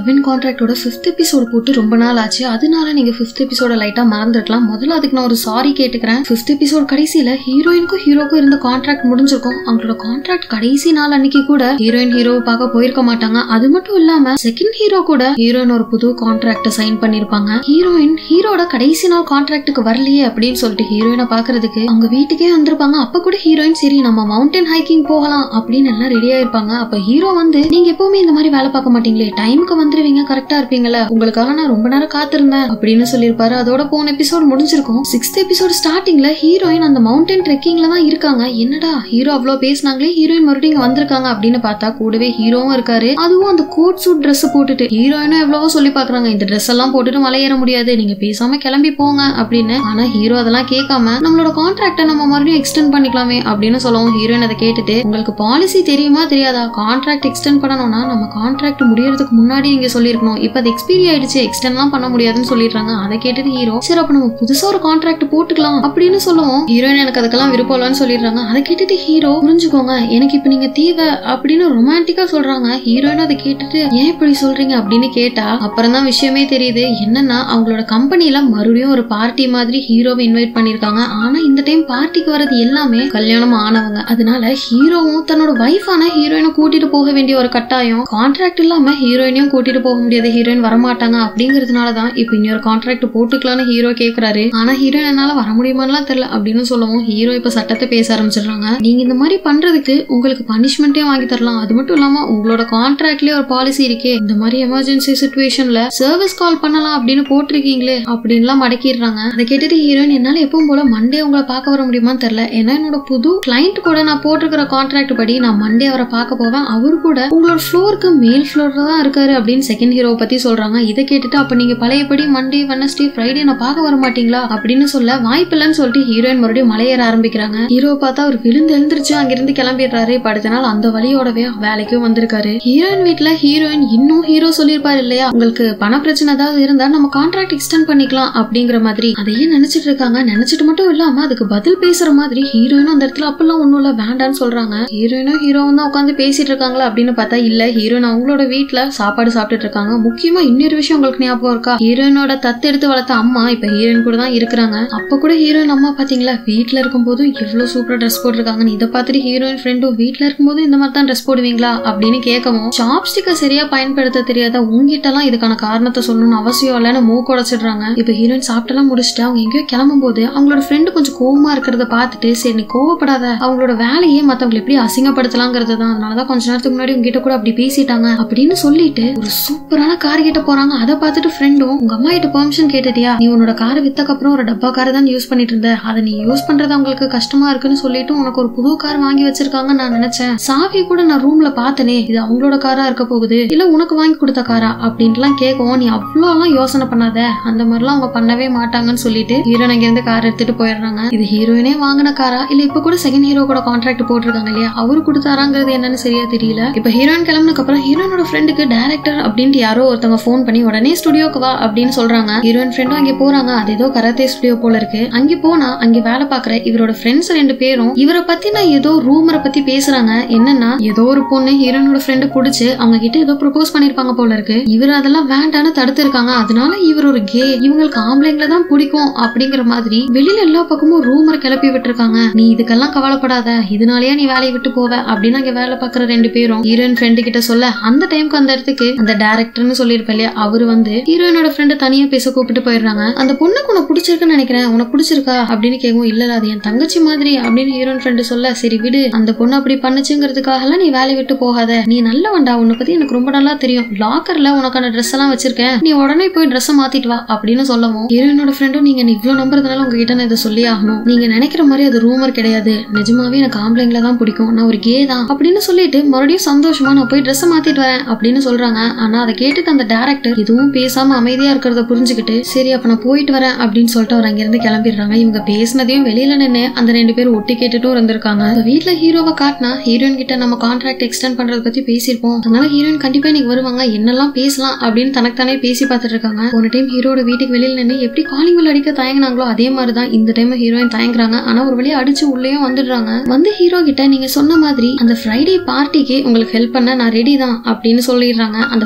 love in கான்ட்ராக்டோட fifth episode போட்டு ரொம்ப நாள் ஆச்சு அதனால நீங்க ஃபிஃப்த் எபிசோட லைட்டா மறந்துருக்கலாம் முதல்ல அதுக்கு நான் ஒரு சாரி கேட்டுக்கிறேன் ஃபிஃப்த் எபிசோட் கடைசியில ஹீரோயினுக்கும் ஹீரோக்கும் இருந்த கான்ட்ராக்ட் முடிஞ்சிருக்கும் அவங்களோட கான்ட்ராக்ட் கடைசி நாள் அன்னைக்கு கூட ஹீரோயின் ஹீரோவை பார்க்க போயிருக்க மாட்டாங்க அது மட்டும் இல்லாம செகண்ட் ஹீரோ கூட ஹீரோயின் ஒரு புது கான்ட்ராக்ட சைன் பண்ணிருப்பாங்க ஹீரோயின் ஹீரோட கடைசி நாள் கான்ட்ராக்டுக்கு வரலையே அப்படின்னு சொல்லிட்டு ஹீரோயினை பாக்குறதுக்கு அவங்க வீட்டுக்கே வந்திருப்பாங்க அப்ப கூட ஹீரோயின் சரி நம்ம மவுண்டன் ஹைக்கிங் போகலாம் அப்படின்னு எல்லாம் ரெடி ஆயிருப்பாங்க அப்ப ஹீரோ வந்து நீங்க எப்பவுமே இந்த மாதிரி வேலை பார்க்க மாட்டீங்களே டைமுக்கு வந்துருவீங்க கரெக்டா இருப்பீங்கல்ல உங்களுக்காக நான் ரொம்ப நேரம் காத்திருந்தேன் அப்படின்னு சொல்லியிருப்பாரு அதோட போன எபிசோட் முடிஞ்சிருக்கும் சிக்ஸ்த் எபிசோட் ஸ்டார்டிங்ல ஹீரோயின் அந்த மவுண்டன் ட்ரெக்கிங்ல தான் இருக்காங்க என்னடா ஹீரோ அவ்வளவு பேசினாங்களே ஹீரோயின் மறுபடியும் இங்க வந்திருக்காங்க அப்படின்னு பார்த்தா கூடவே ஹீரோவும் இருக்காரு அதுவும் அந்த கோட் சூட் Dress போட்டுட்டு ஹீரோயினும் எவ்வளவோ சொல்லி பாக்குறாங்க இந்த Dress எல்லாம் போட்டுட்டு மலை ஏற முடியாது நீங்க பேசாம கிளம்பி போங்க அப்படின்னு ஆனா ஹீரோ அதெல்லாம் கேட்காம நம்மளோட கான்ட்ராக்ட நம்ம மறுபடியும் எக்ஸ்டெண்ட் பண்ணிக்கலாமே அப்படின்னு சொல்லவும் ஹீரோயின் அதை கேட்டுட்டு உங்களுக்கு பாலிசி தெரியுமா தெரியாதா கான்ட்ராக்ட் எக்ஸ்டெண்ட் பண்ணணும்னா நம்ம கான்ட்ராக்ட் முடியறதுக்கு முன்னாடி நீங்க சொல்லிருக்கணும் இப்ப அது எக்ஸ்பீரி ஆயிடுச்சு எக்ஸ்டெண்ட்லாம் பண்ண முடியாதுன்னு சொல்லிடுறாங்க அதை கேட்டுட்டு ஹீரோ சரி அப்ப நம்ம புதுசா ஒரு கான்ட்ராக்ட் போட்டுக்கலாம் அப்படின்னு சொல்லுவோம் ஹீரோயின் எனக்கு அதுக்கெல்லாம் விருப்பம் இல்லைன்னு சொல்லிடுறாங்க அதை கேட்டுட்டு ஹீரோ புரிஞ்சுக்கோங்க எனக்கு இப்ப நீங்க தேவை அப்படின்னு ரொமான்டிக்கா சொல்றாங்க ஹீரோயின் அதை கேட்டுட்டு ஏன் இப்படி சொல்றீங்க அப்படின்னு கேட்டா அப்புறம் தான் விஷயமே தெரியுது என்னன்னா அவங்களோட கம்பெனில மறுபடியும் ஒரு பார்ட்டி மாதிரி ஹீரோவை இன்வைட் பண்ணிருக்காங்க ஆனா இந்த டைம் பார்ட்டிக்கு வர்றது எல்லாமே கல்யாணம் ஆனவங்க அதனால ஹீரோவும் தன்னோட வைஃபான ஹீரோயினை கூட்டிட்டு போக வேண்டிய ஒரு கட்டாயம் கான்ட்ராக்ட் இல்லாம ஹீரோயினையும் கூட்டிட்டு போக முடியாது ஹீரோயின் வரமாட்டாங்க அப்படிங்கறதுனால தான் இப்போ இன்னொரு கான்ட்ராக்ட் போட்டுக்கலாம்னு ஹீரோ கேக்குறாரு ஆனா ஹீரோயின் என்னால வர முடியுமான்லாம் தெரியல அப்படின்னு சொல்லவும் ஹீரோ இப்ப சட்டத்தை பேச ஆரம்பிச்சிடுறாங்க நீங்க இந்த மாதிரி பண்றதுக்கு உங்களுக்கு பனிஷ்மெண்ட்டே வாங்கி தரலாம் அது மட்டும் இல்லாம உங்களோட கான்ட்ராக்ட்லயே ஒரு பாலிசி இருக்கே இந்த மாதிரி எமர்ஜென்சி சுச்சுவேஷன்ல சர்வீஸ் கால் பண்ணலாம் அப்படின்னு போட்டிருக்கீங்களே அப்படின்லாம் மடக்கிடுறாங்க அதை கேட்டுட்டு ஹீரோயின் என்னால எப்பவும் போல மண்டே உங்களை பார்க்க வர முடியுமான்னு தெரியல ஏன்னா என்னோட புது கிளைண்ட் கூட நான் போட்டிருக்கிற கான்ட்ராக்ட் படி நான் மண்டே அவரை பார்க்க போவேன் அவரு கூட உங்களோட ஃப்ளோருக்கு மேல் ஃப்ளோர்ல தான் இருக்காரு அப்படின்னு செகண்ட் ஹீரோ பத்தி சொல்றாங்க இதை கேட்டுட்டு அப்ப நீங்க பழையபடி மண்டே வெனஸ்டே ஃப்ரைடே நான் பார்க்க வர மாட்டீங்களா அப்படின்னு சொல்ல வாய்ப்பில்லைன்னு சொல்லிட்டு ஹீரோயின் மறுபடியும் மலையேற ஆரம்பிக்கிறாங்க ஹீரோ பார்த்தா அவர் விழுந்து எழுந்திருச்சு அங்கிருந்து கிளம்பிடுறாரு இப்ப அடுத்த நாள் அந்த வழியோடவே வேலைக்கும் வந்திருக்காரு ஹீரோயின் வீட்ல ஹீரோயின் இன்னும் ஹீரோ சொல்லியிருப்பாரு இல்லையா உங்களுக்கு பண பிரச்சனை ஏதாவது இருந்தா நம்ம கான்ட்ராக்ட் எக்ஸ்டெண்ட் பண்ணிக்கலாம் அப்படிங்கிற மாதிரி அதையே நினைச்சிட்டு இருக்காங்க நினைச்சிட்டு மட்டும் இல்லாம அதுக்கு பதில் பேசுற மாதிரி ஹீரோயினும் அந்த இடத்துல அப்பெல்லாம் ஒண்ணும் இல்ல வேண்டான்னு சொல்றாங்க ஹீரோயினும் ஹீரோவும் தான் உட்காந்து பேசிட்டு இருக்காங்களா அப்படின்னு பார்த்தா இல்ல ஹீரோயின் அவங்களோட வீட்ல சாப்பாடு சாப்பிட்டுட்டு இருக்காங்க முக்கியமா இன்னொரு விஷயம் உங்களுக்கு ஞாபகம் இருக்கா ஹீரோயினோட தத்து எடுத்து வளர்த்த அம்மா இப்ப ஹீரோயின் கூட தான் இருக்கிறாங்க அப்ப கூட ஹீரோயின் அம்மா பாத்தீங்களா வீட்ல இருக்கும்போது எவ்வளவு சூப்பரா ட்ரெஸ் போட்டிருக்காங்கன்னு இதை பார்த்துட்டு ஹீரோயின் ஃப்ரெண்டும் வீட்ல இருக்கும்போது இந்த மாதிரி தான் ட்ரெஸ் போடுவீங்களா அப்படின்னு கேட்கவும் சாப்ஸ்டிக்கை சரியா பயன்படுத்த தெரியாத உங்ககிட்ட எல்லாம் இதுக்கான காரணத்தை சொல்லணும்னு அவசியம் இல்லைன்னு மூக்கு உடைச்சிடுறாங்க இப்ப ஹீரோயின் சாப்பிட்டெல்லாம் முடிச்சுட்டு அவங்க எங்கேயோ கிளம்பும் போது அவங்களோட ஃப்ரெண்டு கொஞ்சம் கோவமா இருக்கிறத பார்த்துட்டு சரி நீ கோவப்படாத அவங்களோட வேலையே மத்தவங்களை எப்படி அசிங்கப்படுத்தலாங்கிறது தான் அதனாலதான் கொஞ்ச நேரத்துக்கு முன்னாடி உங்ககிட்ட கூட அப்படி பேசிட்டாங்க அப்படின்னு சொல்லிட்டு ஒரு சூப்பரான கார் கிட்ட போறாங்க அதை பார்த்துட்டு ஃப்ரெண்டும் உங்க அம்மா கிட்ட பெர்மிஷன் கேட்டுட்டியா நீ உன்னோட காரை வித்தக்கு அப்புறம் ஒரு டப்பா காரை தான் யூஸ் பண்ணிட்டு இருந்த அதை நீ யூஸ் பண்றது அவங்களுக்கு கஷ்டமா இருக்குன்னு சொல்லிட்டு உனக்கு ஒரு புது கார் வாங்கி வச்சிருக்காங்க நான் நினைச்சேன் சாவி கூட நான் ரூம்ல பார்த்தனே இது அவங்களோட காரா இருக்க போகுது இல்ல உனக்கு வாங்கி கொடுத்த காரா அப்படின்ட்டுலாம் கேட்கவும் நீ அவ்வளோ எல்லாம் யோசனை பண்ணாத அந்த மாதிரிலாம் அவங்க பண்ணவே மாட்டாங்கன்னு சொல்லிட்டு ஹீரோ அங்க இருந்து கார் எடுத்துட்டு போயிடுறாங்க இது ஹீரோயினே வாங்கின காரா இல்ல இப்ப கூட செகண்ட் ஹீரோ கூட கான்ட்ராக்ட் போட்டிருக்காங்க இல்லையா அவரு கொடுத்தாராங்கிறது என்னன்னு சரியா தெரியல இப்ப ஹீரோயின் கிளம்புனதுக்கு அப்புறம் ஹீரோயினோட ஃப்ரெண்டுக்கு டேரக்டர் அப்படின்ட்டு யாரோ ஒருத்தவங்க ஃபோன் பண்ணி உடனே ஸ்டுடியோக்கு வா அப்படின்னு சொல்றாங்க ஹீரோயின் ஃப்ரெண்டும் அங்கே போறாங்க அது ஏதோ கராத்தே ஸ்டுடியோ போல இருக்கு அங்கே போனா அங்கே வேலை பாக்குற இவரோட ஃப்ரெண்ட்ஸ் ரெண்டு பேரும் இவரை பத்தி நான் ஏதோ ரூமரை பத்தி பேசுறாங்க என்னன்னா ஏதோ ஒரு பொண்ணு ஹீரோனோட ஃப்ரெண்டு பிடிச்சு அவங்க கிட்ட ஏதோ ப்ரொபோஸ் பண்ணிருப்பாங்க போல இருக்கு இவர் அதெல்லாம் வேண்டான்னு தடுத்து இருக்காங்க அதனால இவர் ஒரு கே இவங்களுக்கு ஆம்பளைங்களை தான் பிடிக்கும் அப்படிங்கிற மாதிரி வெளியில எல்லா பக்கமும் ரூமர் கிளப்பி விட்டுருக்காங்க நீ இதுக்கெல்லாம் கவலைப்படாத இதனாலயே நீ வேலையை விட்டு போவ அப்படின்னு அங்க வேலை பாக்குற ரெண்டு பேரும் ஹீரோயின் ஃப்ரெண்டு கிட்ட சொல்ல அந்த டைம்க்கு அந்த இடத்துக்கு அந்த டேரக்டர்னு சொல்லியிருப்பேன் இல்லையா அவரு வந்து ஹீரோயினோட ஃப்ரெண்டு தனியா பேச கூப்பிட்டு போயிடுறாங்க அந்த பொண்ணுக்கு உனக்கு பிடிச்சிருக்குன்னு நினைக்கிறேன் உனக்கு பிடிச்சிருக்கா அப்படின்னு கேட்கும் இல்ல அது என் தங்கச்சி மாதிரி அப்படின்னு ஹீரோயின் ஃப்ரெண்டு சொல்ல சரி விடு அந்த பொண்ணு அப்படி பண்ணுச்சுங்கிறதுக்காக நீ வேலையை விட்டு போகாத நீ நல்லவன்டா உன்னை பத்தி எனக்கு ரொம்ப நல்லா தெரியும் லாக்கர்ல உனக்கான ட்ரெஸ் எல்லாம் வச்சிருக்கேன் நீ உடனே போய் ட்ரெஸ் மாத்திட்டு வா அப்படின்னு சொல்லவும் ஹீரோயினோட ஃப்ரெண்டும் நீங்க இவ்வளவு நம்புறதுனால உங்ககிட்ட நான் இதை சொல்லி ஆகணும் நீங்க நினைக்கிற மாதிரி அது ரூமர் கிடையாது நிஜமாவே எனக்கு ஆம்பளைங்கள தான் பிடிக்கும் நான் ஒரு கே தான் அப்படின்னு சொல்லிட்டு மறுபடியும் சந்தோஷமா நான் போய் ட்ரெஸ் மாத்திட்டு வரேன் அப்படின்னு சொல்றாங்க ஆனா அதை கேட்டுட்டு அந்த டேரக்டர் எதுவும் பேசாம அமைதியா இருக்கிறத புரிஞ்சுக்கிட்டு சரி அப்ப நான் போயிட்டு வரேன் அப்படின்னு சொல்லிட்டு அவர் அங்கிருந்து கிளம்பிடுறாங்க இவங்க பேசினதையும் வெளியில நின்று அந்த ரெண்டு பேரும் ஒட்டி கேட்டுட்டும் இருந்திருக்காங்க இப்ப வீட்ல ஹீரோவை காட்டினா ஹீரோயின் கிட்ட நம்ம கான்ட்ராக்ட் எக்ஸ்டெண்ட் பண்றத பத்தி பேசியிருப்போம் அதனால ஹீரோயின் கண்டிப்பா இன்னைக்கு வருவாங்க என்னெல்லாம் பேசலாம் அப்படின்னு தனக்கு தானே பேசி பார்த்துட்டு இருக்காங்க போன டைம் ஹீரோட வீட்டுக்கு வெளியில நின்று எப்படி காலிங் bell அடிக்க தயங்கினாங்களோ அதே மாதிரி தான் இந்த டைம் ஹீரோயின் தயங்குறாங்க ஆனா ஒரு வழியா அடிச்சு உள்ளேயும் வந்துடுறாங்க வந்து ஹீரோ கிட்ட நீங்க சொன்ன மாதிரி அந்த ஃப்ரைடே பார்ட்டிக்கு உங்களுக்கு ஹெல்ப் பண்ண நான் ரெடி தான் அப்படின்னு சொல்லிடுறாங்க அந்த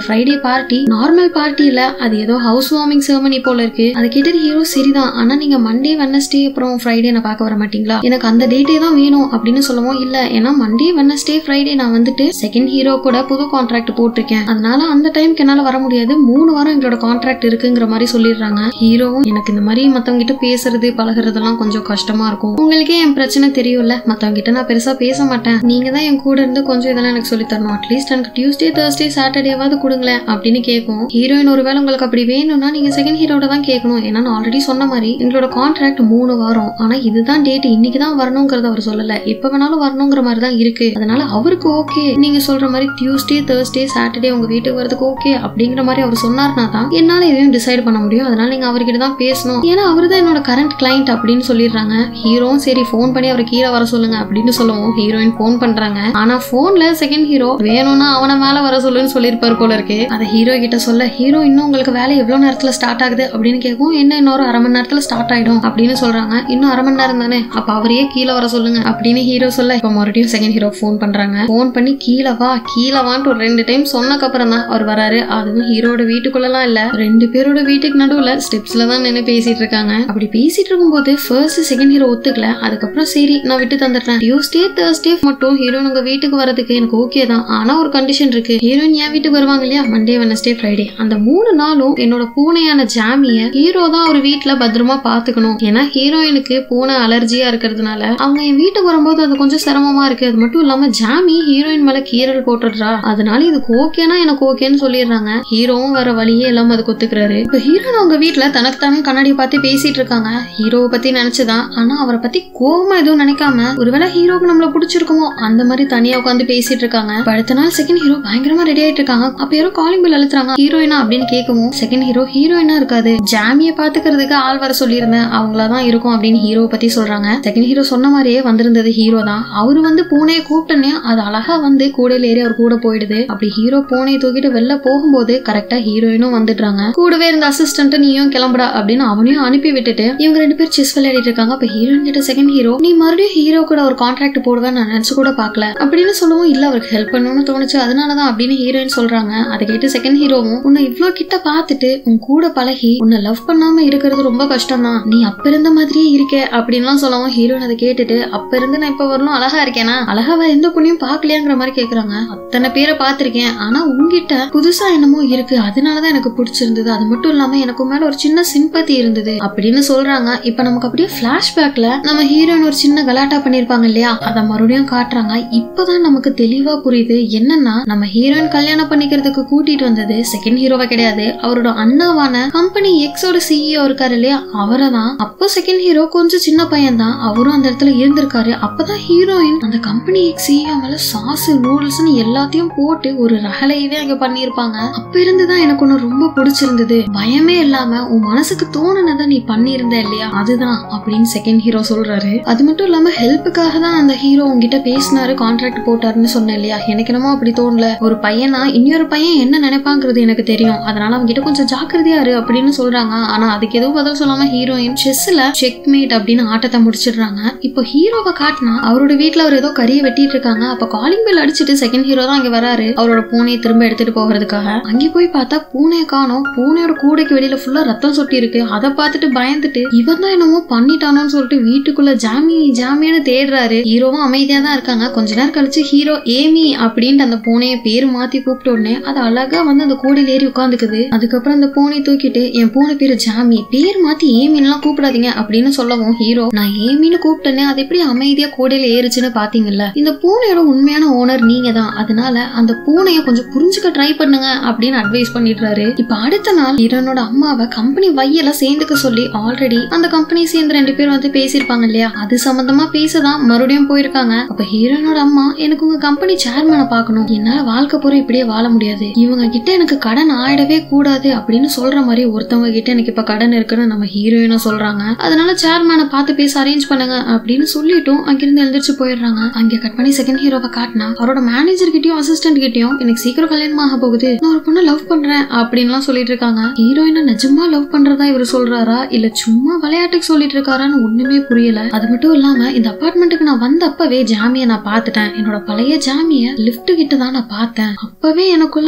ஃப்ரைடே பார்ட்டி நார்மல் பார்ட்டி இல்ல அது ஏதோ ஹவுஸ் வார்மிங் செர்மனி போல இருக்கு அதை கேட்டது ஹீரோ சரிதான் ஆனா நீங்க மண்டே வெனஸ்டே அப்புறம் ஃப்ரைடே நான் பார்க்க வர மாட்டீங்களா எனக்கு அந்த டேட்டே தான் வேணும் அப்படின்னு சொல்லவும் இல்ல ஏன்னா மண்டே வெனஸ்டே ஃப்ரைடே நான் வந்துட்டு செகண்ட் ஹீரோ கூட புது கான்ட்ராக்ட் போட்டிருக்கேன் அதனால அந்த டைம்க்கு என்னால வர முடியாது மூணு வாரம் எங்களோட கான்ட்ராக்ட் இருக்குங்கிற மாதிரி சொல்லிடுறாங்க ஹீரோவும் எனக்கு இந்த மாதிரி மத்தவங்க கிட்ட பேசுறது பழகுறதெல்லாம் கொஞ்சம் கஷ்டமா இருக்கும் உங்களுக்கே என் பிரச்சனை தெரியும்ல மத்தவங்க கிட்ட நான் பெருசா பேச மாட்டேன் நீங்க தான் என் கூட இருந்து கொஞ்சம் இதெல்லாம் எனக்கு சொல்லி தரணும் அட்லீஸ்ட் எனக்கு டியூஸ்டே தேர்ஸ்டே சாட்டர்டேவாவது கொடுங்களேன் அப்படின்னு கேட்கும் ஹீரோயின் ஒருவேளை உங்களுக்கு அப்படி வேணும்னா நீங்க செகண்ட் ஹீரோட தான் கேட்கணும் ஏன்னா நான் ஆல்ரெடி சொன்ன மாதிரி எங்களோட கான்ட்ராக்ட் மூணு வாரம் ஆனா இதுதான் டேட் இன்னைக்கு தான் வரணுங்கிறத அவர் சொல்லல எப்ப வேணாலும் வரணுங்கிற மாதிரி தான் இருக்கு அதனால அவருக்கு ஓகே நீங்க சொல்ற மாதிரி டியூஸ்டே தேர்ஸ்டே சாட்டர்டே உங்க வீட்டுக்கு வரதுக்கு ஓகே அப்படிங்கிற மாதிரி அவர் சொன்னார்னா தான் என்னால எதையும் டிசைட் பண்ண முடியும் அதனால நீங்க அவர்கிட்ட தான் பேசணும் ஏன்னா அவர் தான் என்னோட கரண்ட் கிளைண்ட் அப்படின்னு சொல்லிடுறாங்க ஹீரோவும் சரி ஃபோன் பண்ணி அவர் கீழே வர சொல்லுங்க அப்படின்னு சொல்லவும் ஹீரோயின் ஃபோன் பண்றாங்க ஆனா போன்ல செகண்ட் ஹீரோ வேணும்னா அவனை மேல வர சொல்லுன்னு சொல்லியிருப்பாரு போல இருக்கு அதை ஹீரோ கிட்ட சொல்ல ஹீரோ இன்னும் உங்களுக்கு வேலை எவ்வளவு நேரத்துல ஸ்டார்ட் ஆகுது அப்படின்னு கேட்கும் என்ன இன்னொரு அரை மணி நேரத்துல ஸ்டார்ட் ஆயிடும் அப்படின்னு சொல்றாங்க இன்னும் அரை மணி நேரம் தானே அப்ப அவரையே கீழே வர சொல்லுங்க அப்படின்னு ஹீரோ சொல்ல இப்ப மறுபடியும் செகண்ட் ஹீரோ ஃபோன் பண்றாங்க ஃபோன் பண்ணி கீழே வா கீழே வான்ட்டு ஒரு ரெண்டு டைம் சொன்னக்கு அப்புறம் தான் அவர் வராரு அதுவும் ஹீரோட வீட்டுக்குள்ளலாம் இல்ல ரெண்டு பேரோட வீட்டுக்கு நடுவுல ஸ்டெப்ஸ்ல தான் நின்று பேசிட்டு இருக்காங்க அப்படி பேசிட்டு இருக்கும்போது ஃபர்ஸ்ட் செகண்ட் ஹீரோ ஒத்துக்கல அதுக்கப்புறம் சரி நான் விட்டு தந்துடுறேன் டியூஸ்டே தேர்ஸ்டே மட்டும் ஹீரோயின் உங்க வீட்டுக்கு வரதுக்கு எனக்கு ஓகே தான் ஆனா ஒரு கண்டிஷன் இருக்கு ஹீரோயின் என் வீட்டுக்கு வருவாங்க இல்லையா மண்டே வெனஸ்டே ஃப்ரைடே அந்த மூணு நாளும் என்னோட பூனையான ஜாமிய ஹீரோ தான் ஒரு வீட்டுல பத்திரமா பாத்துக்கணும் ஏன்னா ஹீரோயினுக்கு பூனை அலர்ஜியா இருக்கிறதுனால அவங்க என் வீட்டுக்கு வரும்போது அது கொஞ்சம் சிரமமா இருக்கு அது மட்டும் இல்லாம ஜாமி ஹீரோயின் மேல கீரல் போட்டுடுறா அதனால இதுக்கு ஓகேனா எனக்கு ஓகேன்னு சொல்லிடுறாங்க ஹீரோவும் வர வழியே எல்லாம் அதுக்கு ஒத்துக்கிறாரு இப்ப ஹீரோயின் அவங்க வீட்டுல தனக்கு தானே கண்ணாடி பார்த்து பேசிட்டு இருக்காங்க ஹீரோவை பத்தி நினைச்சுதான் ஆனா அவரை பத்தி கோவமா எதுவும் நினைக்காம ஒருவேளை ஹீரோக்கு நம்மள பிடிச்சிருக்குமோ அந்த மாதிரி தனியா உட்காந்து பேசிட்டு இருக்காங்க இப்ப அடுத்த நாள் செகண்ட் ஹீரோ பயங்கரமா ரெடி ஆயிட்டு இருக்காங்க அப்ப யாரோ காலிங் பில் அழுத்துறாங்க ஹீரோயினா அப்படின்னு கேட்கவும் செகண்ட் ஹீரோ ஹீரோயினா இருக்காது ஜாமிய பாத்துக்கிறதுக்கு ஆள் வர சொல்லியிருந்தேன் அவங்களாதான் இருக்கும் அப்படின்னு ஹீரோவை பத்தி சொல்றாங்க செகண்ட் ஹீரோ சொன்ன மாதிரியே வந்திருந்தது ஹீரோ தான் அவரு வந்து பூனையை கூப்பிட்டனே அது அழகா வந்து கூடையில ஏறி அவர் கூட போயிடுது அப்படி ஹீரோ பூனையை தூக்கிட்டு வெளில போகும்போது கரெக்டா ஹீரோயினும் வந்துடுறாங்க கூடவே இருந்த அசிஸ்டன்ட் நீயும் கிளம்புடா அப்படின்னு அவனையும் அனுப்பி விட்டுட்டு இவங்க ரெண்டு பேர் செஸ் விளையாடிட்டு இருக்காங்க அப்ப ஹீரோயின் கிட்ட செகண்ட் ஹீரோ நீ மறுபடியும் ஹீரோ கூட ஒரு கான்ட்ராக்ட் போடுவேன் நான் நினைச்சு கூட பார்க்கல அப்படின்னு சொல்லவும் இல்ல அவருக்கு ஹெல்ப் பண்ணணும்னு தோணுச்சு அதனாலதான் அப்படின்னு ஹீரோயின் சொல்றாங்க அதை கேட்டு செகண்ட் ஹீரோவும் உன்னை இவ்ளோ கிட்ட பார்த்துட்டு உன் கூட பழகி உன்னை லவ் பண்ணாம இருக்கிறது ரொம்ப கஷ்டம் தான் நீ அப்ப இருந்த மாதிரியே இருக்க அப்படின்லாம் சொல்லவும் ஹீரோயின் அதை கேட்டுட்டு அப்ப இருந்து நான் இப்ப வரணும் அழகா இருக்கேனா அழகா வேற எந்த பொண்ணையும் பாக்கலையாங்கிற மாதிரி கேக்குறாங்க அத்தனை பேரை பார்த்திருக்கேன் ஆனா உங்ககிட்ட புதுசா என்னமோ இருக்கு அதனாலதான் எனக்கு பிடிச்சிருந்தது அது மட்டும் இல்லாம எனக்கு மேல ஒரு சின்ன சிம்பத்தி இருந்தது அப்படின்னு சொல்றாங்க இப்ப நமக்கு அப்படியே பிளாஷ்பேக்ல நம்ம ஹீரோயின் ஒரு சின்ன கலாட்டா பண்ணிருப்பாங்க இல்லையா அதை மறுபடியும் காட்டுறாங்க இப்பதான் நமக்கு தெளிவா புரியுது என்னன்னா நம்ம ஹீரோயின் கல்யாணம் பண்ணிக்கிறதுக்கு கூட்டிட்டு வந்தது செகண்ட் ஹீரோவா கிடையாது அவரோட அண்ணாவான கம்பெனி எக்ஸோட சிஇஓ இருக்காரு இல்லையா அவரை தான் அப்போ செகண்ட் ஹீரோ கொஞ்சம் சின்ன பையன் தான் அவரும் அந்த இடத்துல இருந்திருக்காரு அப்பதான் ஹீரோயின் அந்த கம்பெனி எக்ஸ் சிஇஓ மேல சாஸ் நூடுல்ஸ்னு எல்லாத்தையும் போட்டு ஒரு ரகலையவே அங்க பண்ணியிருப்பாங்க அப்ப இருந்துதான் எனக்கு ஒண்ணு ரொம்ப பிடிச்சிருந்தது பயமே இல்லாம உன் மனசுக்கு தோணுனதை நீ பண்ணியிருந்த இல்லையா அதுதான் அப்படின்னு செகண்ட் ஹீரோ சொல்றாரு அது மட்டும் இல்லாம ஹெல்ப்புக்காக தான் அந்த ஹீரோ உங்ககிட்ட பேசினாரு கான்ட்ராக்ட் போட்டாருன்னு சொன்னேன் இல்லையா எனக்கு என்னமோ அப்படி தோணல ஒரு பையனா இன்னொரு பையன் என்ன நினைப்பாங்கிறது எனக்கு தெரியும் அதனால அவங்க கிட்ட கொஞ்சம் ஜாக்கிரதையா இரு அப்படின்னு சொல்றாங்க ஆனா அதுக்கு எதுவும் பதில் சொல்லாம ஹீரோயின் செஸ்ல செக் மேட் அப்படின்னு ஆட்டத்தை முடிச்சிடுறாங்க இப்போ ஹீரோவை காட்டினா அவரோட வீட்ல அவர் ஏதோ கறியை வெட்டிட்டு இருக்காங்க அப்ப காலிங் பெல் அடிச்சிட்டு செகண்ட் ஹீரோ தான் அங்க வராரு அவரோட பூனையை திரும்ப எடுத்துட்டு போகிறதுக்காக அங்கே போய் பார்த்தா பூனையை காணோம் பூனையோட கூடைக்கு வெளியில ஃபுல்லா ரத்தம் சொட்டி இருக்கு அதை பார்த்துட்டு பயந்துட்டு இவன் தான் என்னமோ பண்ணிட்டானோன்னு சொல்லிட்டு வீட்டுக்குள்ள ஜாமி ஜாமின்னு தேடுறாரு ஹீரோவும் அமைதியா தான் இருக்காங்க கொஞ்ச நேரம் கழிச்சு ஹீரோ ஏமி அப்படின்ட்டு அந்த பூனையை பேர் மாத்தி கூப்பிட்ட உடனே அது அழகா வந்து அந்த கூடையில ஏறி உட்காந்துக்குது அதுக்கப்புறம் அந்த பூனை தூக்கிட்டு என் பூனை பேரு ஜாமி பேர் மாத்தி ஏமின்லாம் கூப்பிடாதீங்க அப்படின்னு சொல்லவும் ஹீரோ நான் ஏமின்னு கூப்பிட்டேனே அது எப்படி அமைதியா கூடையில ஏறுச்சுன்னு பாத்தீங்கல்ல இந்த பூனையோட உண்மையான ஓனர் நீங்க தான் அதனால அந்த பூனையை கொஞ்சம் புரிஞ்சுக்க ட்ரை பண்ணுங்க அப்படின்னு அட்வைஸ் பண்ணிடுறாரு இப்ப அடுத்த நாள் ஹீரோனோட அம்மாவை கம்பெனி வையல சேர்ந்துக்க சொல்லி ஆல்ரெடி அந்த கம்பெனி சேர்ந்து ரெண்டு பேரும் வந்து பேசியிருப்பாங்க இல்லையா அது சம்பந்தமா பேசதான் மறுபடியும் போயிருக்காங்க அப்ப ஹீரோனோட அம்மா எனக்கு உங்க கம்பெனி சேர்மனை பார்க்கணும் என்னால வாழ்க்கை பூரா இப்படியே வாழ முடியாது இவங்க கிட்ட எனக்கு கடன் ஆயிடவே கூடாது அப்படின்னு சொல்ற மாதிரி ஒருத்தவங்க கிட்ட எனக்கு இப்ப கடன் இருக்குன்னு நம்ம ஹீரோயினும் சொல்றாங்க அதனால சேர்மேனை பார்த்து பேச அரேஞ்ச் பண்ணுங்க அப்படின்னு சொல்லிட்டும் அங்கிருந்து எழுந்திரிச்சு போயிடுறாங்க அங்க கட் பண்ணி செகண்ட் ஹீரோவை காட்டினா அவரோட மேனேஜர் கிட்டயும் அசிஸ்டன்ட் கிட்டயும் எனக்கு சீக்கிரம் கல்யாணம் ஆக போகுது நான் ஒரு பொண்ணை லவ் பண்றேன் அப்படின்லாம் சொல்லிட்டு இருக்காங்க ஹீரோயினை நிஜமா லவ் பண்றதா இவர் சொல்றாரா இல்ல சும்மா விளையாட்டுக்கு சொல்லிட்டு இருக்காரான்னு ஒண்ணுமே புரியல அது மட்டும் இல்லாம இந்த அபார்ட்மெண்ட்டுக்கு நான் வந்த அப்பவே ஜாமிய நான் பார்த்துட்டேன் என்னோட பழைய ஜாமிய லிஃப்ட் கிட்ட தான் நான் பார்த்தேன் அப்பவே எனக்குள்ள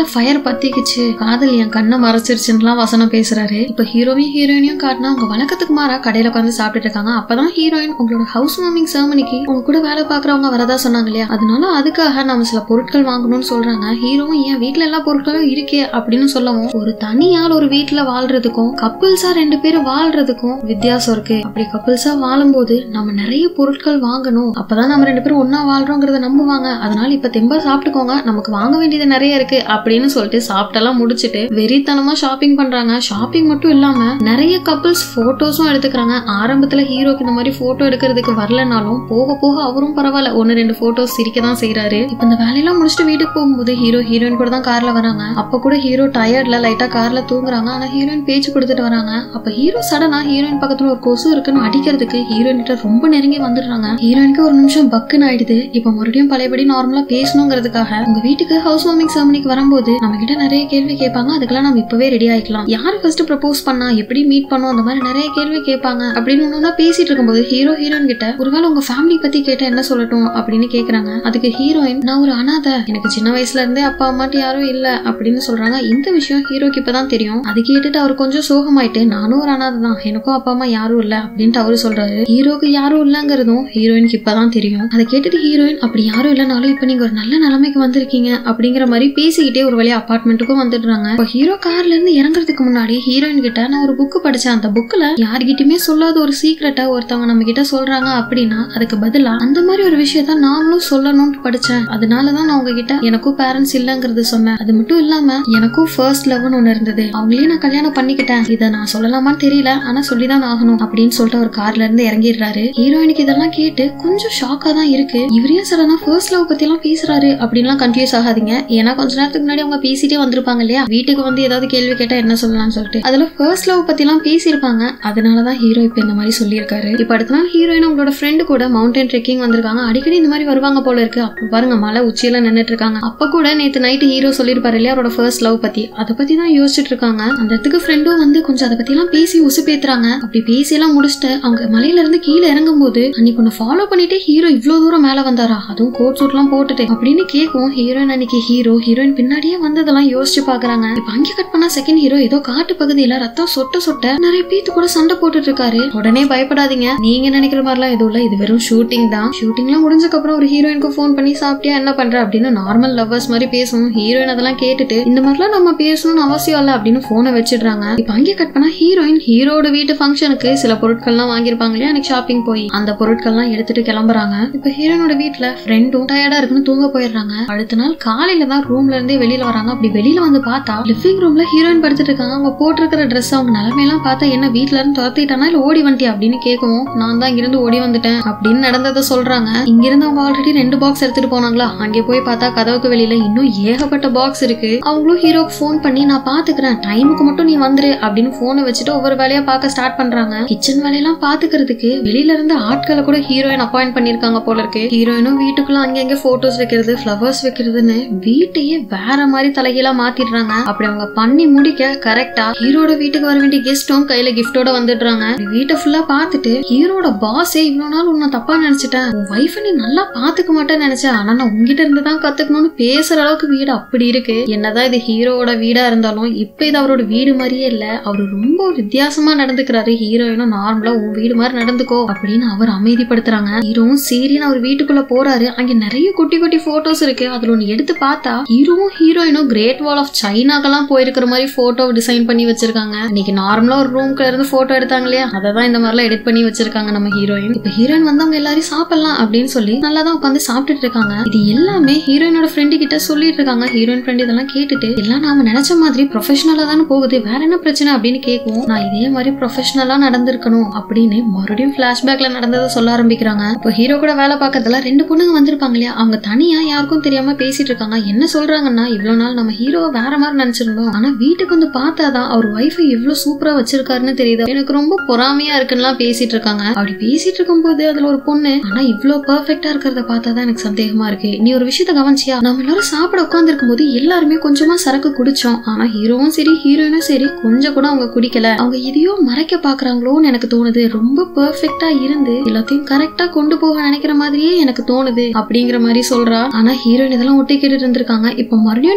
ஃபயர் பத்திக்குச்சு காதல் என் கண்ணை மறைச்சிருச்சுன்னுலாம் வசனம் பேசுறாரு இப்ப ஹீரோவையும் ஹீரோயினையும் காட்டினா அவங்க வழக்கத்துக்கு மாறா கடையில உட்காந்து சாப்பிட்டுட்டு இருக்காங்க அப்பதான் ஹீரோயின் உங்களோட ஹவுஸ் வார்மிங் செரமனிக்கு உங்க கூட வேலை பாக்குறவங்க வரதா சொன்னாங்க இல்லையா அதனால அதுக்காக நம்ம சில பொருட்கள் வாங்கணும்னு சொல்றாங்க ஹீரோவும் ஏன் வீட்ல எல்லா பொருட்களும் இருக்கே அப்படின்னு சொல்லவும் ஒரு தனியால் ஒரு வீட்ல வாழ்றதுக்கும் கப்பிள்ஸா ரெண்டு பேரும் வாழ்றதுக்கும் வித்தியாசம் இருக்கு அப்படி கப்பிள்ஸா வாழும்போது நம்ம நிறைய பொருட்கள் வாங்கணும் அப்பதான் நம்ம ரெண்டு பேரும் ஒன்னா வாழ்றோங்கிறத நம்புவாங்க அதனால இப்ப தெம்பா சாப்பிட்டுக்கோங்க நமக்கு வாங்க வேண்டியது நிறைய இருக்கு அப்படின்னு சொல்லிட்டு சாப்பிட்டெல்லாம் முடிச்சிட்டு வெறித்தனமா ஷாப்பிங் பண்றாங்க ஷாப்பிங் மட்டும் இல்லாம நிறைய கப்பிள்ஸ் போட்டோஸும் எடுத்துக்கிறாங்க ஆரம்பத்துல ஹீரோக்கு இந்த மாதிரி போட்டோ எடுக்கிறதுக்கு வரலனாலும் போக போக அவரும் பரவாயில்ல ஒன்னு ரெண்டு போட்டோஸ் சிரிக்க தான் செய்யறாரு இப்ப இந்த வேலையெல்லாம் முடிச்சுட்டு வீட்டுக்கு போகும்போது ஹீரோ ஹீரோயின் கூட தான் கார்ல வராங்க அப்ப கூட ஹீரோ டயர்ட்ல லைட்டா கார்ல தூங்குறாங்க ஆனா ஹீரோயின் பேச்சு கொடுத்துட்டு வராங்க அப்ப ஹீரோ சடனா ஹீரோயின் பக்கத்துல ஒரு கொசு இருக்குன்னு அடிக்கிறதுக்கு ஹீரோயின் கிட்ட ரொம்ப நெருங்கி வந்துடுறாங்க ஹீரோயினுக்கு ஒரு நிமிஷம் பக்குன்னு ஆயிடுது இப்ப மறுபடியும் பழையபடி நார்மலா பேசணுங்கிறதுக்காக உங்க வீட்டுக்கு ஹவுஸ் வார்மிங் செரமனிக்கு வரும்போது நம்ம கிட்ட நிறைய கேள்வி கேட்பாங்க அதுக்கெல்லாம் நம்ம இப்பவே ரெடி ஆயிக்கலாம் யாரு ஃபர்ஸ்ட் ப்ரப்போஸ் பண்ணா எப்படி மீட் பண்ணோம் அந்த மாதிரி நிறைய கேள்வி கேட்பாங்க அப்படின்னு ஒண்ணு பேசிட்டு இருக்கும்போது ஹீரோ ஹீரோயின் கிட்ட ஒருவேளை உங்க ஃபேமிலி பத்தி கேட்டா என்ன சொல்லட்டும் அப்படின்னு கேக்குறாங்க அதுக்கு ஹீரோயின் நான் ஒரு அனாதை எனக்கு சின்ன வயசுல இருந்தே அப்பா அம்மாட்டி யாரும் இல்ல அப்படின்னு சொல்றாங்க இந்த விஷயம் ஹீரோக்கு இப்பதான் தெரியும் அது கேட்டுட்டு அவர் கொஞ்சம் சோகமாயிட்டு நானும் ஒரு அனாதை தான் எனக்கும் அப்பா அம்மா யாரும் இல்ல அப்படின்ட்டு அவரு சொல்றாரு ஹீரோக்கு யாரும் இல்லங்கிறதும் ஹீரோயினுக்கு இப்பதான் தெரியும் அதை கேட்டுட்டு ஹீரோயின் அப்படி யாரும் இல்லைனாலும் இப்ப நீங்க ஒரு நல்ல நிலைமைக்கு வந்திருக்கீங்க அப்படிங்கிற மாதிரி பேசிக்கிட்டே ஒரு வழியா அபார்ட்மெண்ட்டுக்கும் வந்துடுறாங்க இப்போ ஹீரோ கார்ல இருந்து இறங்குறதுக்கு முன்னாடி ஹீரோயின் கிட்ட நான் ஒரு புக் படிச்சேன் அந்த புக்ல யார்கிட்டயுமே சொல்லாத ஒரு சீக்ரெட்டை ஒருத்தவங்க நம்ம கிட்ட சொல்றாங்க அப்படின்னா அதுக்கு பதிலா அந்த மாதிரி ஒரு விஷயத்த நாமளும் சொல்லணும்னு படிச்சேன் அதனாலதான் நான் உங்ககிட்ட எனக்கும் பேரண்ட்ஸ் இல்லங்கிறது சொன்னேன் அது மட்டும் இல்லாம எனக்கும் ஃபர்ஸ்ட் லவ்னு ஒண்ணு இருந்தது அவங்களே நான் கல்யாணம் பண்ணிக்கிட்டேன் இதை நான் சொல்லலாமான்னு தெரியல ஆனா சொல்லிதான் ஆகணும் அப்படின்னு சொல்லிட்டு ஒரு கார்ல இருந்து இறங்கிடுறாரு ஹீரோயினுக்கு இதெல்லாம் கேட்டு கொஞ்சம் ஷாக்கா தான் இருக்கு இவரே சடனா ஃபர்ஸ்ட் லவ் பத்தி எல்லாம் பேசுறாரு அப்படின்லாம் கன்ஃபியூஸ் ஆகாதீங்க ஏன்னா கொஞ்ச நேரத்துக்கு முன்னாடி அவங்க பேசிட்டே வந்திருப்பாங்க இல்லையா வீட்டுக்கு வந்து ஏதாவது கேள்வி கேட்டா என்ன சொல்லலாம்னு சொல்லிட்டு அதுல ஃபர்ஸ்ட் லவ் பத்தி எல்லாம் பேசியிருப்பாங்க அதனாலதான் ஹீரோ இப்ப இந்த மாதிரி சொல்லியிருக்காரு இப்ப அடுத்த நாள் ஹீரோயின் அவங்களோட ஃப்ரெண்டு கூட மவுண்டன் ட்ரெக்கிங் வந்திருக்காங்க அடிக்கடி இந்த மாதிரி வருவாங்க போல இருக்கு அப்ப பாருங்க மலை உச்சியில நின்னுட்டு இருக்காங்க அப்ப கூட நேத்து நைட்டு ஹீரோ சொல்லியிருப்பாரு இல்லையா அவரோட ஃபர்ஸ்ட் லவ் பத்தி அதை பத்தி தான் யோசிச்சுட்டு இருக்காங்க அந்த இடத்துக்கு ஃப்ரெண்டும் வந்து கொஞ்சம் அதை பத்தி எல்லாம் பேசி உசுப்பேத்துறாங்க அப்படி பேசி எல்லாம் முடிச்சுட்டு அவங்க மலையில இருந்து கீழே இறங்கும் போது அன்னைக்கு ஒன்னு ஃபாலோ பண்ணிட்டு ஹீரோ இவ்வளவு தூரம் மேல வந்தாரா அதுவும் கோட் சூட் எல்லாம் போட்டுட்டு அப்படின்னு கேட்கும் ஹீரோயின் அன்னைக்கு ஹீரோ ஹீரோயின் பின்னாடியே வந்ததெல்லாம் யோசிச்சு பாக்குறாங்க இப்ப அங்கே கட் பண்ணா செகண்ட் ஹீரோ ஏதோ காட்டு பகுதியில ரத்தம் சொட்ட சொட்ட நிறைய பேத்து கூட சண்டை போட்டுட்டு இருக்காரு உடனே பயப்படாதீங்க நீங்க நினைக்கிற மாதிரிலாம் எதுவும் இல்ல இது வெறும் ஷூட்டிங் தான் ஷூட்டிங்லாம் முடிஞ்சதுக்கு அப்புறம் ஒரு ஹீரோயினுக்கு ஃபோன் பண்ணி சாப்பிட்டியா என்ன பண்ற அப்படின்னு நார்மல் லவ்வர்ஸ் மாதிரி பேசும் ஹீரோயின் அதெல்லாம் கேட்டுட்டு இந்த மாதிரிலாம் நம்ம பேசணும்னு அவசியம் இல்ல அப்படின்னு போனை வச்சிடுறாங்க இப்ப அங்கே கட் பண்ணா ஹீரோயின் ஹீரோட வீட்டு ஃபங்க்ஷனுக்கு சில பொருட்கள்லாம் வாங்கியிருப்பாங்க இல்லையா எனக்கு ஷாப்பிங் போய் அந்த பொருட்கள்லாம் எடுத்துட்டு கிளம்புறாங்க இப்ப ஹீரோயினோட வீட்ல ஃப்ரெண்டும் டயர்டா இருக்குன்னு தூங்க போயிடுறாங்க அடுத்த நாள் காலையில தான் ரூம்ல இருந்தே வெளியில வராங்க அப்படி வெளியில வந்து பார்த்தா லிவிங் ரூம்ல ஹீரோயின் படுத்துட்டு இருக்காங்க அவங்க போட்டிருக்கிற ட்ரெஸ் அவங்க நிலைமையெல்லாம் பார்த்தா என்ன வீட்ல இருந்து துரத்திட்டானா இல்ல ஓடி வந்துட்டியா அப்படின்னு கேட்கவும் நான் தான் இங்கிருந்து ஓடி வந்துட்டேன் அப்படின்னு நடந்ததை சொல்றாங்க இங்க இருந்து அவங்க ஆல்ரெடி ரெண்டு பாக்ஸ் எடுத்துட்டு போனாங்களா அங்கே போய் பார்த்தா கதவுக்கு வெளியில இன்னும் ஏகப்பட்ட பாக்ஸ் இருக்கு அவங்களும் ஹீரோக்கு ஃபோன் பண்ணி நான் பாத்துக்கிறேன் டைமுக்கு மட்டும் நீ வந்துரு அப்படின்னு போனை வச்சுட்டு ஒவ்வொரு வேலையா பார்க்க ஸ்டார்ட் பண்றாங்க கிச்சன் வேலையெல்லாம் பாத்துக்கிறதுக்கு வெளியில இருந்து ஆட்களை கூட ஹீரோயின் அப்பாயிண்ட் பண்ணிருக்காங்க போல இருக்கு ஹீரோயினும் வீட்டுக்குள்ள அங்கங்க போட்டோஸ் வைக்கிறது ஃபிளவர்ஸ் வைக்கிறதுன்னு வீட்டையே வேற மாதிரி தலைகீழா மாத்திடுறாங்க அப்படி அவங்க பண்ணி முடிக்க கரெக்டா ஹீரோட வீட்டுக்கு வர வேண்டிய கெஸ்டும் கையில கிஃப்டோட வந்துடுறாங்க இப்படி வீட்டை ஃபுல்லா பார்த்துட்டு ஹீரோட பாஸே இவ்வளவு நாள் உன்னை தப்பா நினைச்சிட்டேன் உன் வைஃப் நீ நல்லா பாத்துக்க மாட்டேன்னு நினைச்சேன் ஆனா நான் உங்ககிட்ட இருந்து தான் கத்துக்கணும்னு பேசுற அளவுக்கு வீடு அப்படி இருக்கு என்னதான் இது ஹீரோவோட வீடா இருந்தாலும் இப்ப இது அவரோட வீடு மாதிரியே இல்ல அவரு ரொம்ப வித்தியாசமா நடந்துக்கிறாரு ஹீரோயினும் நார்மலா உன் வீடு மாதிரி நடந்துக்கோ அப்படின்னு அவர் அமைதிப்படுத்துறாங்க ஹீரோவும் சரின்னு அவர் வீட்டுக்குள்ள போறாரு அங்க நிறைய குட்டி குட்டி போட்டோஸ் இருக்கு அதுல ஒண்ணு எடுத்து பார்த்தா ஹீரோவும் ஹீரோயினும் கிரேட் வால் ஆஃப் சைனாக்கெல்லாம் போயிருக்கிற மாதிரி போட்டோ டிசைன் பண்ணி வச்சிருக்காங்க இன்னைக்கு நார்மலா ஒரு ரூம்ல இருந்து போட்டோ எடுத்தாங்க இல்லையா அதை தான் இந்த மாதிரிலாம் எடிட் பண்ணி வச்சிருக்காங்க நம்ம ஹீரோயின் இப்ப ஹீரோயின் வந்து அவங்க எல்லாரையும் சாப்பிடலாம் அப்படின்னு சொல்லி நல்லா தான் உட்காந்து சாப்பிட்டுட்டு இருக்காங்க இது எல்லாமே ஹீரோயினோட ஃப்ரெண்டு கிட்ட சொல்லிட்டு இருக்காங்க ஹீரோயின் ஃப்ரெண்ட் இதெல்லாம் கேட்டுட்டு எல்லாம் நாம நினைச்ச மாதிரி ப்ரொஃபஷனலா தானே போகுது வேற என்ன பிரச்சனை அப்படின்னு கேட்கும் நான் இதே மாதிரி ப்ரொஃபஷனலா நடந்திருக்கணும் அப்படின்னு மறுபடியும் பிளாஷ்பேக்ல நடந்ததை சொல்ல ஆரம்பிக்கிறாங்க இப்போ ஹீரோ கூட வேலை பார்க்கறதுல ரெண்டு பொண்ணுங்க வந்திருப்பாங்க இல்லையா அவங்க தனியா யாருக்கும் தெரியாம பேசிட்டு இருக்காங்க என்ன சொல்றாங்கன்னா இவ்வளவு நாள் நம்ம ஹீரோவை வேற மாதிரி நினைச்சிருந்தோம் ஆனா வீட்டுக்கு வந்து பார்த்தாதான் அவர் ஒய்ஃபை எவ்வளவு சூப்பரா வச்சிருக்காருன்னு தெரியுது எனக்கு ரொம்ப பொறாமையா இருக்குன்னுலாம் பேசிட்டு இருக்காங்க அப்படி பேசிட்டு இருக்கும்போது அதுல ஒரு பொண்ணு ஆனா இவ்வளவு பெர்ஃபெக்டா இருக்கிறத பார்த்தாதான் எனக்கு சந்தேகமா இருக்கு நீ ஒரு விஷயத்த கவனிச்சியா நம்ம எல்லாரும் சாப்பிட உட்கார்ந்து இருக்கும்போது எல்லாருமே கொஞ்சமா சரக்கு குடிச்சோம் ஆனா ஹீரோவும் சரி ஹீரோயினும் சரி கொஞ்சம் கூட அவங்க குடிக்கல அவங்க எதையோ மறைக்க பாக்குறாங்களோன்னு எனக்கு தோணுது ரொம்ப பெர்ஃபெக்டா இருந்து எல்லாத்தையும் கரெக்டா கொண்டு போக நினைக்கிற மாதிரியே எனக்கு தோணுது அப்படிங்கிற மாதிரி சொல்றா ஆனா ஹீரோயின் இதெல்லாம் ஒட்டி கேட்டுட்டு இருந்திருக்காங்க இப்ப மறுபடியும்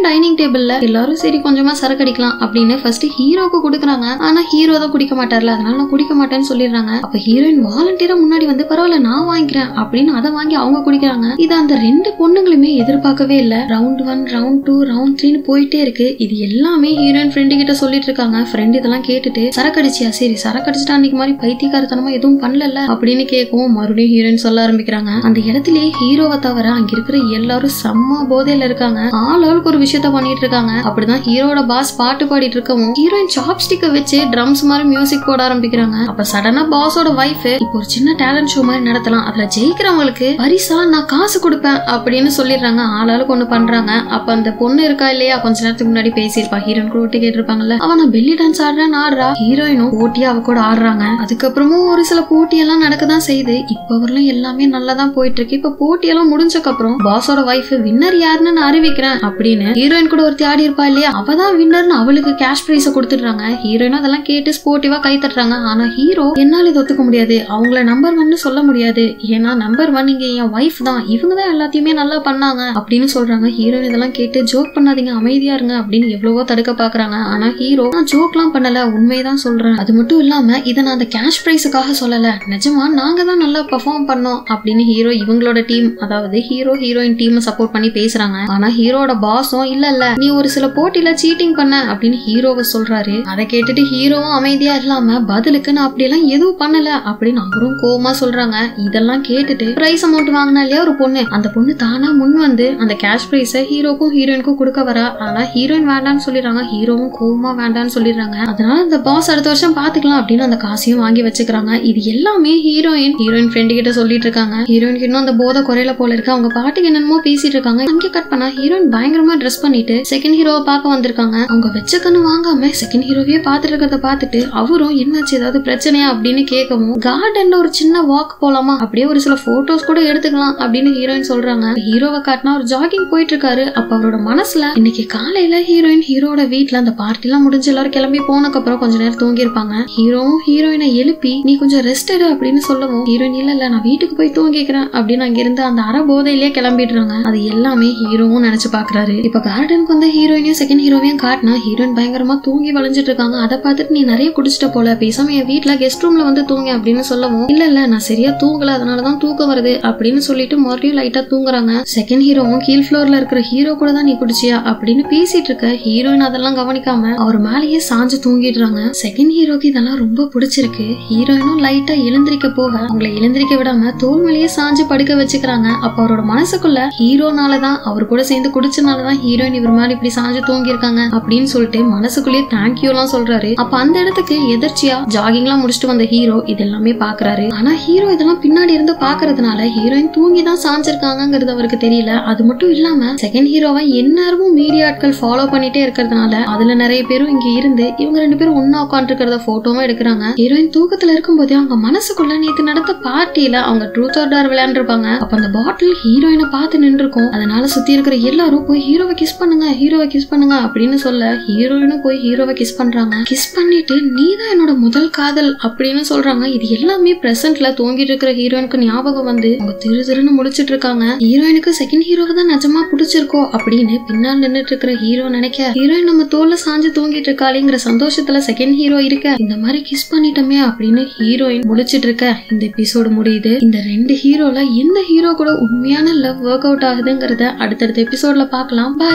டைனிங் டேபிள்ல எல்லாரும் சரி கொஞ்சமா சரக்கு அடிக்கலாம் அப்படின்னு ஃபர்ஸ்ட் ஹீரோக்கு கொடுக்குறாங்க ஆனா ஹீரோ தான் குடிக்க மாட்டார்ல அதனால நான் குடிக்க மாட்டேன்னு சொல்லிடுறாங்க அப்ப ஹீரோயின் வாலண்டியரா முன்னாடி வந்து பரவாயில்ல நான் வாங்கிக்கிறேன் அப்படின்னு அதை வாங்கி அவங்க குடிக்கிறாங்க இது அந்த ரெண்டு பொண்ணுங்களுமே எதிர்பார்க்கவே இல்ல round one round two round த்ரீன்னு போயிட்டே இருக்கு இது எல்லாமே ஹீரோயின் ஃப்ரெண்டு கிட்ட சொல்லிட்டு இருக்காங்க ஃப்ரெண்ட் இதெல்லாம் கேட்டுட்டு சரக்கு அடிச்சியா சரி சரக்கு அடிச்சுட்டா அன்னைக்கு மாதிரி பைத்தியக்காரத்தனமா எதுவும் பண்ணல அப்படின்னு கேட்கவும் மறுபடியும் ஹீரோயின் சொல்ல ஆரம்பிக்கிறாங்க அந்த இடத்துலயே ஹீரோவை தவிர அங்க இருக்கிற எல்லாரும் செம்ம போதையில இருக்காங்க ஆள் ஆளுக்கு ஒரு விஷயத்த பண்ணிட்டு இருக்காங்க அப்படிதான் ஹீரோட பாஸ் பாட்டு பாடிட்டு இருக்கவும் ஹீரோயின் சாப்ஸ்டிக்க வச்சு ட்ரம்ஸ் மாதிரி மியூசிக் போட ஆரம்பிக்கிறாங்க அப்ப சடனா பாஸோட வைஃப் இப்போ ஒரு சின்ன டேலண்ட் ஷோ மாதிரி நடத்தலாம் அதுல ஜெயிக்கிறவங்களுக்கு பரிசா நான் காசு கொடுப்பேன் அப்படின்னு சொல்லிடுறாங்க ஆளாளுக்கு ஒண்ணு பண்றாங்க அப்ப அந்த பொண்ணு இருக்கா இல்லையா கொஞ்ச நேரத்துக்கு முன்னாடி பேசியிருப்பா ஹீரோயின் கூட ஒட்டி கேட்டிருப்பாங்கல்ல அவ நான் பெல்லி டான்ஸ் ஆடுறேன்னு ஆடுறா ஹீரோயினும் போட்டியா அவ கூட ஆடுறாங்க அதுக்கப்புறமும் ஒரு சில போட்டியெல்லாம் நடக்கதான் செய்யுது இப்ப வரலாம் எல்லாமே நல்லா தான் போயிட்டு இருக்கு இப்ப போட்டியெல்லாம் முடிஞ்சதுக்கு அப்புறம் பாஸோட வைஃப் வின்னர் யாருன்னு நான் அறிவிக்கிறேன் அப்படின்னு ஹீரோயின் கூட ஒருத்தி ஆடி இருப்பா இல்லையா அவ தான் வின்னர்னு அவளுக்கு கேஷ் பிரைஸ கொடுத்துடுறாங்க ஹீரோயினும் அதெல்லாம் கேட்டு ஸ்போர்ட்டிவா கை தட்டுறாங்க ஆனா ஹீரோ என்னால இது ஒத்துக்க முடியாது அவங்கள நம்பர் ஒன்னு சொல்ல முடியாது ஏன்னா நம்பர் ஒன் இங்க என் ஒய்ஃப் தான் இவங்க தான் எல்லாத்தையுமே நல்லா பண்ணாங்க அப்படின்னு சொல்றாங்க ஹீரோயின் இதெல்லாம் கேட்டு ஜோக் பண்ணாதீங்க அமைதியா இருங்க அப்படின்னு எவ்வளவோ தடுக்க பாக்குறாங்க ஆனா ஹீரோ நான் ஜோக்லாம் பண்ணல உண்மைதான் சொல்றேன் அது மட்டும் இல்லாம இதை நான் அந்த கேஷ் பிரைஸுக்காக சொல்லல நிஜமா நாங்க தான் நல்லா பெர்ஃபார்ம் பண்ணோம் அப்படின்னு ஹீரோ இவங்களோட டீம் அதாவது ஹீரோ ஹீரோயின் டீம் சப்போர்ட் பண்ணி பேசுறாங்க ஆனா ஹீரோட பாஸும் இல்ல இல்ல நீ ஒரு சில போட்டியில சீட்டிங் பண்ண அப்படின்னு ஹீரோவை சொல்றாரு அதை கேட்டுட்டு ஹீரோவும் அமைதியா இல்லாம பதிலுக்கு நான் அப்படியெல்லாம் எதுவும் பண்ணல அப்படின்னு அவரும் கோவமா சொல்றாங்க இதெல்லாம் கேட்டுட்டு பிரைஸ் அமௌண்ட் வாங்கினா இல்லையா ஒரு பொண்ணு அந்த பொண்ணு தானா முன் வந்து அந்த கேஷ் பிரைஸ ஹீரோக்கும் ஹீரோயினுக்கும் கொடுக்க வரா ஆனா ஹீரோயின் வேண்டாம்னு சொல்லிடுறாங்க ஹீரோவும் கோவமா வேண்டாம்னு சொல்லிடுறாங்க அதனால அந்த பாஸ் அடுத்த வருஷம் பாத்துக்கலாம் அப்படின்னு அந்த காசையும் வாங்கி வச்சுக்கிறாங்க இது எல்லாமே ஹீரோயின் ஹீரோயின் ஃப்ரெண்டு கிட்ட சொல்லிட்டு இருக்காங்க ஹீரோயினுக்கு இன்னும் அந்த போதை குறையில போல இருக்கு அவங்க பாட்டுக்கு என்னென்னமோ பேசிட்டு இருக்காங்க அங்கே கட் பண்ணா ஹீரோயின் பயங்கரமா ட்ரெஸ் பண்ணிட்டு செகண்ட் ஹீரோவை பார்க்க வந்திருக்காங்க அவங்க வச்ச கண்ணு வாங்காம செகண்ட் ஹீரோவே பார்த்துட்டு இருக்கிறத பார்த்துட்டு அவரும் என்னாச்சு ஏதாவது பிரச்சனையா அப்படின்னு கேட்கவும் கார்டன்ல ஒரு சின்ன வாக் போலாமா அப்படியே ஒரு சில போட்டோஸ் கூட எடுத்துக்கலாம் அப்படின்னு ஹீரோயின் சொல்றாங்க ஹீரோவை காட்டினா ஒரு ஜாகிங் போயிட்டு இருக்காரு அப்ப அவரோட மனசுல இன்னைக்கு காலையில ஹீரோயின் ஹீரோட வீட்ல அந்த பார்ட்டி எல்லாம் முடிஞ்சு எல்லாரும் கிளம்பி போனதுக்கு அப்புறம் கொஞ்ச நேரம் தூங்கி இருப்பாங்க ஹீரோவும் ஹீரோயினை எழுப்பி நீ கொஞ்சம் ரெஸ்ட் எடு அப்படின்னு சொல்லவும் ஹீரோயின் இல்ல இல்ல நான் வீட்டுக்கு போய் தூங்கிக்கிறேன் அப்படின்னு அங்கிருந்து அந்த அரை போதையிலேயே கிளம்பிடுறாங்க அது எல்லாமே ஹீரோவும் நினைச்சு பாக்குறாரு இப்ப கார்டனுக்கு வந்து ஹீரோயினையும் செகண்ட் ஹீரோவையும் காட்டினா ஹீரோயின் பயங்கரமா தூங்கி வளைஞ்சிட்டு இருக்காங்க அதை பார்த்துட்டு நீ நிறைய குடிச்சிட்ட போல பேசாம என் வீட்ல கெஸ்ட் ரூம்ல வந்து தூங்க அப்படின்னு சொல்லவும் இல்ல இல்ல நான் சரியா தூங்கல அதனாலதான் தூக்கம் வருது அப்படின்னு சொல்லிட்டு மறுபடியும் லைட்டா தூங்குறாங்க செகண்ட் ஹீரோவும் கீழ் ஃப்ளோர்ல இருக்கிற ஹீரோ கூட தான் நீ குடிச்சியா அப்படின்னு பேசிட்டு இருக்க ஹீரோயின் அதெல்லாம் கவனிக்காம அவர் மேலேயே சாஞ்சு தூங்கிடுறாங்க செகண்ட் ஹீரோக்கு இதெல்லாம் ரொம்ப பிடிச்சிருக்கு ஹீரோயினும் லைட்டா எழுந்திருக்க போக அவங்கள எழுந்திருக்க விடாம தோல் மேலேயே சாஞ்சு படுக்க வச்சுக்கிறாங்க அப்ப அவரோட மனசுக்குள்ள ஹீரோனாலதான் அவர் கூட சேர்ந்து குடிச்சனாலதான் ஹீரோயின் இவர் மேல இப்படி சாஞ்சு தூங்கி இருக்காங்க அப்படின்னு சொல்லிட்டு மனசுக்குள்ளேயே தேங்க்யூ எல்லாம் சொல்றாரு அப்ப அந்த இடத்துக்கு எதிர்ச்சியா ஜாகிங் எல்லாம் முடிச்சுட்டு வந்த ஹீரோ இது எல்லாமே பாக்குறாரு ஆனா ஹீரோ இதெல்லாம் பின்னாடி இருந்து பாக்குறதுனால ஹீரோயின் தூங்கி தான் சாஞ்சிருக்காங்கிறது அவருக்கு தெரியல அது மட்டும் இல்லாம செகண்ட் ஹீரோவை எந்நேரமும் மீடியா ஆட்கள் ஃபாலோ பண்ணிட்டே இருக்கிறதுனால அதுல நிறைய பேரும் இங்க இருந்து இவங்க ரெண்டு பேரும் ஒன்னா உட்காந்துருக்கிறத போட்டோவும் எடுக்கிறாங்க ஹீரோயின் தூக்கத்துல இருக்கும்போதே அவங்க மனசுக்குள்ள நேத்து நடந்த பார்ட்டியில அவங்க ட்ரூத் ஆர் டார் விளையாண்டுருப்பாங்க அப்ப அந்த பாட்டில் ஹீரோயினை பார்த்து நின்றுருக்கும் அதனால சுத்தி இருக்கிற எல்லாரும் போய் ஹீரோவை கிஸ் பண்ணுங்க ஹீரோவை கிஸ் பண்ணுங்க அப்படின்னு சொல்ல ஹீரோயினும் போய் ஹீரோவை கிஸ் பண்றாங்க கிஸ் பண்ணிட்டு நீ தான் என்னோட முதல் காதல் அப்படின்னு சொல்றாங்க இது எல்லாமே பிரசன்ட்ல தூங்கிட்டு இருக்கிற ஹீரோயினுக்கு ஞாபகம் வந்து அவங்க திரு திருன்னு முடிச்சிட்டு இருக்காங்க ஹீரோயினுக்கு செகண்ட் ஹீரோவை தான் நிஜமா பிடிச்சிருக்கோ அப்படின்னு பின்னால் நின்னுட்டு இருக்கிற ஹீரோ நினைக்க ஹீரோயின் நம்ம தோல்ல சாஞ்சு தூங்கிட்டு இருக்காளேங்கிற சந்தோஷத்துல செகண்ட் ஹீரோ இருக்க இந்த மாதிரி கிஸ் பண்ணிட்டோமே அப்படின்னு ஹீரோயின் முடிச்சிட்டு இருக்க இந்த எபிசோடு முடியுது இந்த ரெண்டு ஹீரோல எந்த ஹீரோ கூட உண்மையான லவ் ஒர்க் அவுட் ஆகுதுங்கிறத அடுத்தடுத்த எபிசோட்ல பார்க்கலாம் பாய்